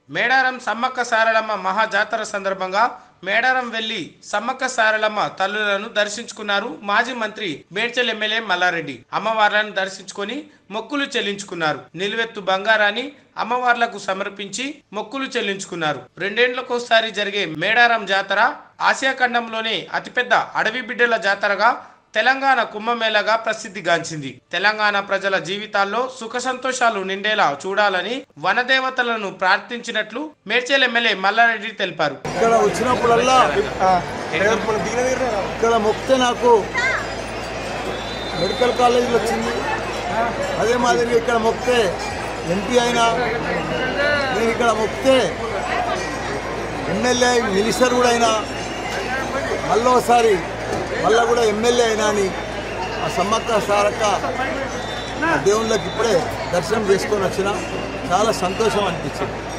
మేడారం సమ్మక్క సారలమ్మ మహాజాతర సందర్భంగా మేడారం వెళ్లి సమ్మక్క సారలమ్మ తల్లులను దర్శించుకున్నారు మాజీ మంత్రి మేడ్చల్ ఎమ్మెల్యే మల్లారెడ్డి అమ్మవార్లను దర్శించుకొని మొక్కులు చెల్లించుకున్నారు నిలువెత్తు బంగారాన్ని అమ్మవార్లకు సమర్పించి మొక్కులు చెల్లించుకున్నారు రెండేండ్లకోసారి జరిగే మేడారం జాతర ఆసియా ఖండంలోనే అతిపెద్ద అడవి బిడ్డల జాతరగా తెలంగాణ కుంభమేళగా ప్రసిద్ధిగాంచింది తెలంగాణ ప్రజల జీవితాల్లో సుఖ సంతోషాలు నిండేలా చూడాలని వనదేవతలను ప్రార్థించినట్లు మేడ్చల్ ఎమ్మెల్యే మల్లారెడ్డి తెలిపారు ఇక్కడ వచ్చినప్పుడల్లా ఇక్కడ మొక్కితే నాకు మెడికల్ కాలేజీలు వచ్చింది అదే మాదిరిగా ఇక్కడ మొక్కితే ఎంపీ అయినా నేను ఇక్కడ మొక్కితే ఎమ్మెల్యే మినిస్టర్ కూడా అయినా మళ్ళీ ఒకసారి మళ్ళీ కూడా ఎమ్మెల్యే అయినా అని ఆ సమ్మక్క సారక్క ఆ దేవుళ్ళకి ఇప్పుడే దర్శనం చేసుకొని వచ్చిన చాలా సంతోషం అనిపించింది